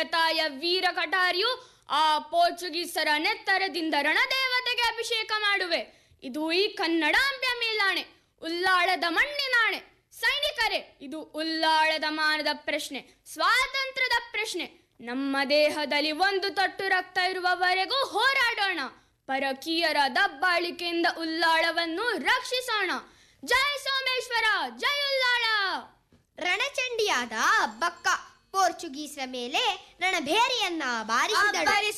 ತಾಯ ವೀರ ಕಟಾರಿಯು ಆ ಪೋರ್ಚುಗೀಸರ ನೆತ್ತರದಿಂದ ರಣದೇವತೆಗೆ ಅಭಿಷೇಕ ಮಾಡುವೆ ಇದು ಈ ಕನ್ನಡಾಂಬೆಯ ಮೇಲಾಣೆ ಉಲ್ಲಾಳದ ಮಣ್ಣಿನಾಣೆ ಸೈನಿಕರೇ ಇದು ಉಲ್ಲಾಳದ ಮಾನದ ಪ್ರಶ್ನೆ ಸ್ವಾತಂತ್ರ್ಯದ ಪ್ರಶ್ನೆ ನಮ್ಮ ದೇಹದಲ್ಲಿ ಒಂದು ತೊಟ್ಟು ರಕ್ತ ಇರುವವರೆಗೂ ಹೋರಾಡೋಣ ಪರಕೀಯರ ದಬ್ಬಾಳಿಕೆಯಿಂದ ಉಲ್ಲಾಳವನ್ನು ರಕ್ಷಿಸೋಣ ಜೈ ಸೋಮೇಶ್ವರ ಜೈ ಉಲ್ಲಾಳ ರಣಚಂಡಿಯಾದ ಬಕ್ಕ ಪೋರ್ಚುಗೀಸರ ಮೇಲೆ ರಣಭೇರಿಯನ್ನ ಬಾರಿಸಿದಳು